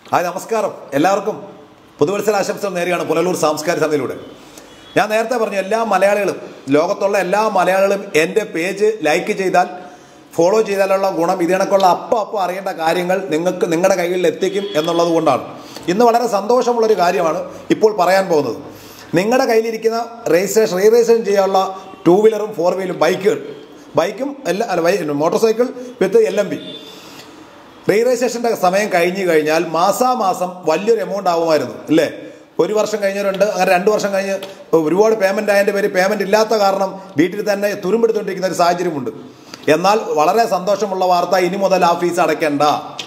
hi നമസ്കാരം എല്ലാവർക്കും പുതുവത്സര ആശംസകൾ നേരെയാണ് പുനലൂർ സാംസ്കാരിക സമിതിയിലൂടെ ഞാൻ നേരത്തെ പറഞ്ഞു എല്ലാ മലയാളികളും ലോകത്തുള്ള എല്ലാ മലയാളികളും എൻ്റെ പേജ് ലൈക്ക് ചെയ്താൽ ഫോളോ ചെയ്താലുള്ള ഗുണം ഇതിനൊക്കെയുള്ള അപ്പം അപ്പം അറിയേണ്ട കാര്യങ്ങൾ നിങ്ങൾക്ക് നിങ്ങളുടെ കയ്യിൽ എത്തിക്കും എന്നുള്ളത് കൊണ്ടാണ് ഇന്ന് വളരെ സന്തോഷമുള്ളൊരു കാര്യമാണ് ഇപ്പോൾ പറയാൻ പോകുന്നത് നിങ്ങളുടെ കയ്യിലിരിക്കുന്ന രജിസ്ട്രേഷൻ റീ രജിസ്ട്രേഷൻ ചെയ്യാനുള്ള ടൂ വീലറും ഫോർ വീലും ബൈക്കുകൾ ബൈക്കും എല്ലാ അല്ല by motorcycle with L M B re രജിസ്ട്രേഷൻ്റെ സമയം കഴിഞ്ഞു കഴിഞ്ഞാൽ മാസാമാസം വലിയൊരു എമൗണ്ട് ആവുമായിരുന്നു അല്ലേ ഒരു വർഷം കഴിഞ്ഞവരുണ്ട് അങ്ങനെ രണ്ട് വർഷം കഴിഞ്ഞ് ഒരുപാട് പേയ്മെൻ്റ് ആയതിൻ്റെ പേര് പേയ്മെൻ്റ് ഇല്ലാത്ത കാരണം വീട്ടിൽ തന്നെ തുരുമ്പെടുത്തുകൊണ്ടിരിക്കുന്ന ഒരു സാഹചര്യമുണ്ട് എന്നാൽ വളരെ സന്തോഷമുള്ള വാർത്ത ഇനി മുതൽ ആ ഫീസ് അടയ്ക്കേണ്ട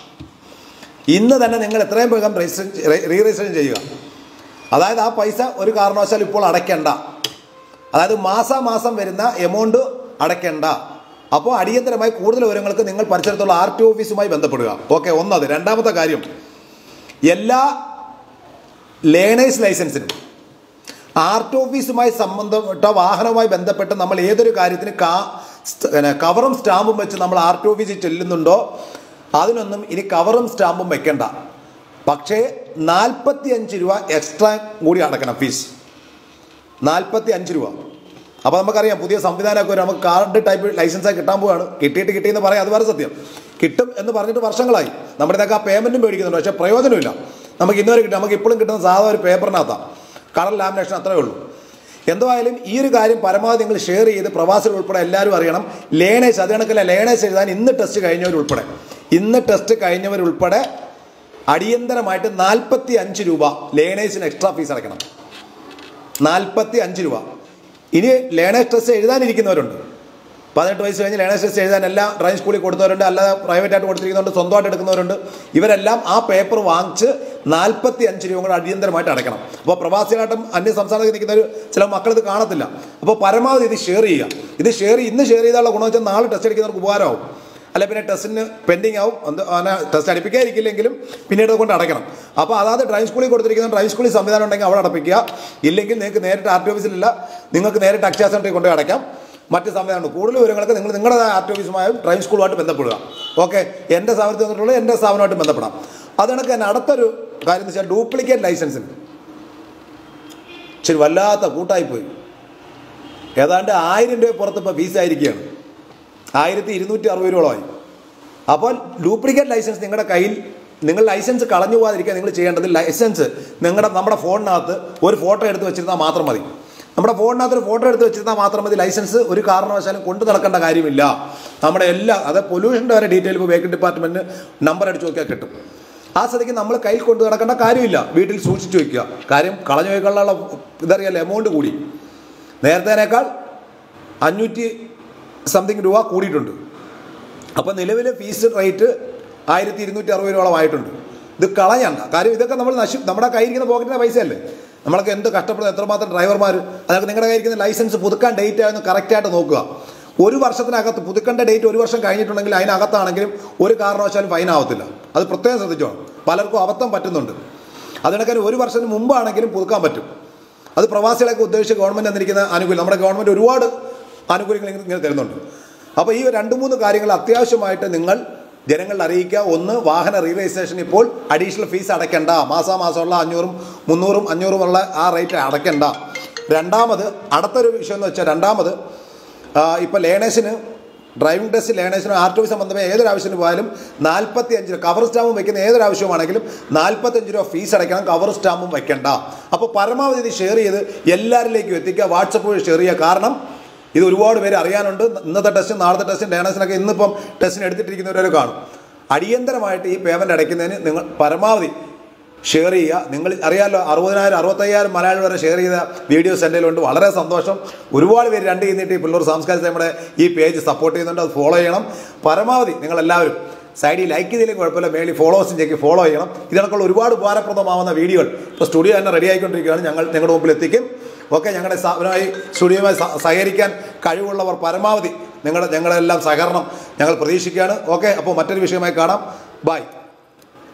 ഇന്ന് തന്നെ നിങ്ങൾ എത്രയും വേഗം രജിസ്ട്രേഷൻ റീ രജിസ്ട്രേഷൻ ചെയ്യുക അതായത് ആ പൈസ ഒരു കാരണവശാലും ഇപ്പോൾ അടയ്ക്കേണ്ട അതായത് മാസാമാസം വരുന്ന എമൗണ്ട് അടയ്ക്കേണ്ട അപ്പോൾ അടിയന്തരമായി കൂടുതൽ വിവരങ്ങൾക്ക് നിങ്ങൾ പരിസരത്തുള്ള ആർ ടി ഓഫീസുമായി ബന്ധപ്പെടുക ഓക്കെ ഒന്നത് രണ്ടാമത്തെ കാര്യം എല്ലാ ലേണേഴ്സ് ലൈസൻസിനും ആർ ടി ഓഫീസുമായി സംബന്ധപ്പെട്ട വാഹനവുമായി ബന്ധപ്പെട്ട് നമ്മൾ ഏതൊരു കാര്യത്തിന് കാ സ്റ്റ്- പിന്നെ കവറും സ്റ്റാമ്പും വെച്ച് നമ്മൾ ആർ ടി ഓഫീസിൽ ചെല്ലുന്നുണ്ടോ അതിനൊന്നും ഇനി കവറും സ്റ്റാമ്പും വെക്കണ്ട പക്ഷേ നാൽപ്പത്തി അഞ്ച് രൂപ എക്സ്ട്രാ കൂടി അടക്കണം ഫീസ് നാൽപ്പത്തി അഞ്ച് രൂപ അപ്പോൾ നമുക്കറിയാം പുതിയ സംവിധാനമൊക്കെ വരും നമുക്ക് കാർഡ് ടൈപ്പ് ലൈസൻസായി കിട്ടാൻ പോവുകയാണ് കിട്ടിയിട്ട് കിട്ടിയെന്ന് പറയാം അത് വേറെ സത്യം കിട്ടും എന്ന് പറഞ്ഞിട്ട് വർഷങ്ങളായി നമ്മുടെ ഇതൊക്കെ ആ പേയ്മെൻറ്റും മേടിക്കുന്നുണ്ട് പക്ഷേ പ്രയോജനമില്ല നമുക്ക് ഇന്നുവരെ കിട്ടും നമുക്ക് ഇപ്പോഴും കിട്ടുന്ന സാധാ ഒരു പേപ്പറിനകത്താണ് കളർ ലാമിനേഷൻ അത്രേ ഉള്ളൂ എന്തായാലും ഈ ഒരു കാര്യം പരമാവധി നിങ്ങൾ ഷെയർ ചെയ്ത് പ്രവാസികൾ ഉൾപ്പെടെ എല്ലാവരും അറിയണം ലേണേഴ്സ് അത് കണക്കല്ല ലേണേഴ്സ് എഴുതാൻ ഇന്ന് ടെസ്റ്റ് കഴിഞ്ഞവരുൾപ്പെടെ ഇന്ന് ടെസ്റ്റ് കഴിഞ്ഞവരുൾപ്പെടെ അടിയന്തരമായിട്ട് നാൽപ്പത്തി അഞ്ച് രൂപ ലേണേഴ്സിന് എക്സ്ട്രാ ഫീസ് അടയ്ക്കണം നാൽപ്പത്തി അഞ്ച് രൂപ ഇനി ലേണേഴ്സ് ടെസ്റ്റ് എഴുതാനിരിക്കുന്നവരുണ്ട് പതിനെട്ട് വയസ്സ് കഴിഞ്ഞ് ലേണേഴ്സ് ടെസ്റ്റ് എഴുതാൻ എല്ലാം ഡ്രൈവിംഗ് സ്കൂളിൽ കൊടുത്തവരുണ്ട് അല്ലാതെ പ്രൈവറ്റായിട്ട് കൊടുത്തിരിക്കുന്നുണ്ട് സ്വന്തമായിട്ട് എടുക്കുന്നവരുണ്ട് ഇവരെല്ലാം ആ പേപ്പർ വാങ്ങിച്ച് നാൽപ്പത്തി അഞ്ച് രൂപ കൂടെ അടിയന്തരമായിട്ട് അടയ്ക്കണം അപ്പോൾ പ്രവാസികളായിട്ടും അന്യ സംസ്ഥാനത്ത് നിൽക്കുന്നവർ ചില മക്കൾ ഇത് കാണത്തില്ല അപ്പോൾ പരമാവധി ഇത് ഷെയർ ചെയ്യുക ഇത് ഷെയർ ഇന്ന് ഷെയർ ചെയ്താലുള്ള ഗുണം വെച്ചാൽ നാളെ ടെസ്റ്റ് എടുക്കുന്നവർക്ക് ഉപകാരമാവും അല്ല പിന്നെ ടെസ്റ്റിന് പെൻഡിങ് ആവും എന്ത് അങ്ങനെ ടെസ്റ്റ് അടുപ്പിക്കാതിരിക്കില്ലെങ്കിലും പിന്നീട് അത് കൊണ്ട് അടയ്ക്കണം അപ്പോൾ അതായത് ഡ്രൈവിംഗ് സ്കൂളിൽ കൊടുത്തിരിക്കുന്ന ഡ്രൈവിംഗ് സ്കൂളിൽ സംവിധാനം ഉണ്ടെങ്കിൽ അവിടെ അടപ്പിക്കുക ഇല്ലെങ്കിൽ നിങ്ങൾക്ക് നേരിട്ട് ആർ ടി ഓഫീസിലില്ല നിങ്ങൾക്ക് നേരിട്ട് അക്ഷയ സെൻറ്ററിൽ കൊണ്ട് അടയ്ക്കാം മറ്റ് സംവിധാനമുണ്ട് കൂടുതൽ വിവരങ്ങൾക്ക് നിങ്ങൾ നിങ്ങളുടെ ആർ ടി ഓഫീസുമായും ഡ്രൈവിംഗ് സ്കൂളുമായിട്ട് ബന്ധപ്പെടുക ഓക്കെ എൻ്റെ സ്ഥാപനത്തിൽ വന്നിട്ടുള്ള എൻ്റെ സ്ഥാപനമായിട്ട് ബന്ധപ്പെടാം അത് കണക്ക് തന്നെ അടുത്തൊരു കാര്യം എന്ന് വെച്ചാൽ ഡ്യൂപ്ലിക്കേറ്റ് ലൈസൻസിന് ശരി വല്ലാത്ത കൂട്ടായിപ്പോയി ഏതാണ്ട് ആയിരം രൂപ പുറത്ത് ഇപ്പോൾ ഫീസ് ആയിരിക്കുകയാണ് ആയിരത്തി ഇരുന്നൂറ്റി അറുപത് രൂപയോളമായി അപ്പോൾ ഡ്യൂപ്ലിക്കേറ്റ് ലൈസൻസ് നിങ്ങളുടെ കയ്യിൽ നിങ്ങൾ ലൈസൻസ് കളഞ്ഞു പോകാതിരിക്കാൻ നിങ്ങൾ ചെയ്യേണ്ടത് ലൈസൻസ് നിങ്ങളുടെ നമ്മുടെ ഫോണിനകത്ത് ഒരു ഫോട്ടോ എടുത്ത് വെച്ചിരുന്നാൽ മാത്രം മതി നമ്മുടെ ഫോണിനകത്ത് ഒരു ഫോട്ടോ എടുത്ത് വെച്ചിരുന്നാൽ മാത്രം മതി ലൈസൻസ് ഒരു കാരണവശാലും കൊണ്ടു നടക്കേണ്ട കാര്യമില്ല നമ്മുടെ എല്ലാ അത് പൊല്യൂഷൻ്റെ വരെ ഡീറ്റെയിൽ ഇപ്പോൾ വെഹിക്കിൾ ഡിപ്പാർട്ട്മെൻറ്റ് നമ്പർ അടിച്ച് നോക്കിയാൽ കിട്ടും ആ സ്ഥിതിക്ക് നമ്മൾ കയ്യിൽ കൊണ്ടു നടക്കേണ്ട കാര്യമില്ല വീട്ടിൽ സൂക്ഷിച്ചു വെക്കുക കാര്യം കളഞ്ഞു പോയിക്കൊള്ളുള്ള ഇതറിയാലോ എമൗണ്ട് കൂടി നേരത്തേനേക്കാൾ അഞ്ഞൂറ്റി സംതിങ് രൂപ കൂടിയിട്ടുണ്ട് അപ്പോൾ നിലവിലെ ഫീസ് റേറ്റ് ആയിരത്തി ഇരുന്നൂറ്റി അറുപത് രൂപയോളം ആയിട്ടുണ്ട് ഇത് കളയണ്ട കാര്യം ഇതൊക്കെ നമ്മൾ നശി നമ്മുടെ കയ്യിരിക്കുന്ന പോക്കറ്റിൻ്റെ പൈസയല്ലേ നമ്മളൊക്കെ എന്ത് കഷ്ടപ്പെടുന്നത് എത്രമാത്രം ഡ്രൈവർമാർ അതൊക്കെ നിങ്ങളുടെ കയ്യിരിക്കുന്ന ലൈസൻസ് പുതുക്കാൻ ഡേറ്റ് ആയെന്ന് കറക്റ്റായിട്ട് നോക്കുക ഒരു വർഷത്തിനകത്ത് പുതുക്കേണ്ട ഡേറ്റ് ഒരു വർഷം കഴിഞ്ഞിട്ടുണ്ടെങ്കിൽ അതിനകത്താണെങ്കിലും ഒരു കാരണവശാലും ഫൈൻ ആവത്തില്ല അത് പ്രത്യേകം ശ്രദ്ധിച്ചോ പലർക്കും അബദ്ധം പറ്റുന്നുണ്ട് അതിനൊക്കെ ഒരു വർഷത്തിന് മുമ്പാണെങ്കിലും പുതുക്കാൻ പറ്റും അത് പ്രവാസികളൊക്കെ ഉദ്ദേശിച്ച് ഗവൺമെൻറ് തന്നിരിക്കുന്ന ആനുകൂല്യം നമ്മുടെ ഗവൺമെൻറ് ഒരുപാട് ആനുകൂല്യങ്ങൾ ഇങ്ങനെ ഇങ്ങനെ തരുന്നുണ്ട് അപ്പോൾ ഈ രണ്ട് മൂന്ന് കാര്യങ്ങൾ അത്യാവശ്യമായിട്ട് നിങ്ങൾ ജനങ്ങളിൽ അറിയിക്കുക ഒന്ന് വാഹന റീ രജിസ്ട്രേഷൻ ഇപ്പോൾ അഡീഷണൽ ഫീസ് അടയ്ക്കേണ്ട മാസാമാസമുള്ള അഞ്ഞൂറും മുന്നൂറും അഞ്ഞൂറുമുള്ള ആ റേറ്റ് അടയ്ക്കേണ്ട രണ്ടാമത് അടുത്തൊരു വിഷയം എന്ന് വെച്ചാൽ രണ്ടാമത് ഇപ്പോൾ ലേണേഴ്സിന് ഡ്രൈവിംഗ് ടെസ്റ്റ് ലേണേഴ്സിനും ആർ ടി ഒ സംബന്ധമായ ഏതൊരു ആവശ്യത്തിന് പോയാലും നാൽപ്പത്തി അഞ്ച് രൂപ കവർ സ്റ്റാമ്പും വെക്കുന്ന ഏതൊരു ആവശ്യമാണെങ്കിലും നാൽപ്പത്തഞ്ച് രൂപ ഫീസ് അടയ്ക്കണം കവർ സ്റ്റാമ്പും വെക്കണ്ട അപ്പോൾ പരമാവധി ഇത് ഷെയർ ചെയ്ത് എല്ലാവരിലേക്കും എത്തിക്കുക വാട്സപ്പ് വഴി ഷെയർ ചെയ്യുക കാരണം ഇത് ഒരുപാട് പേര് അറിയാനുണ്ട് ഇന്നത്തെ ടെസ്റ്റും നാളത്തെ ടെസ്റ്റും ലേണേഴ്സിനൊക്കെ ഇന്നിപ്പം ടെസ്റ്റിന് എടുത്തിട്ടിരിക്കുന്നവരെ കാണും അടിയന്തരമായിട്ട് ഈ പേയ്മെൻറ്റ് അടയ്ക്കുന്നതിന് നിങ്ങൾ പരമാവധി ഷെയർ ചെയ്യുക നിങ്ങൾ അറിയാമല്ലോ അറുപതിനായിരം അറുപത്തയ്യായിരം മലയാളി വരെ ഷെയർ ചെയ്ത വീഡിയോസ് എൻ്റെ കയ്യിലുണ്ട് വളരെ സന്തോഷം ഒരുപാട് പേര് രണ്ട് കഴിഞ്ഞിട്ട് ഈ പിള്ളൂർ സാംസ്കാരിക നമ്മുടെ ഈ പേജ് സപ്പോർട്ട് ചെയ്യുന്നുണ്ട് അത് ഫോളോ ചെയ്യണം പരമാവധി നിങ്ങളെല്ലാവരും സൈഡിൽ ലൈക്ക് ചെയ്തില്ലെങ്കിൽ കുഴപ്പമില്ല മേളിൽ ഫോളോവേഴ്സും ചെക്ക് ഫോളോ ചെയ്യണം ഇതിനൊക്കെയുള്ള ഒരുപാട് ഉപകാരപ്രദമാവുന്ന വീഡിയോകൾ ഇപ്പോൾ സ്റ്റുഡിയോ തന്നെ റെഡി ആയിക്കൊണ്ടിരിക്കുകയാണ് ഞങ്ങൾ നിങ്ങളുടെ മുമ്പിൽ എത്തിക്കും ഓക്കെ ഞങ്ങളുടെ സ്ഥാപനമായി സ്റ്റുഡിയോയുമായി സഹ- സഹകരിക്കാൻ കഴിവുള്ളവർ പരമാവധി നിങ്ങളുടെ ഞങ്ങളെല്ലാം സഹകരണം ഞങ്ങൾ പ്രതീക്ഷിക്കുകയാണ് ഓക്കെ അപ്പോൾ മറ്റൊരു വിഷയമായി കാണാം ബൈ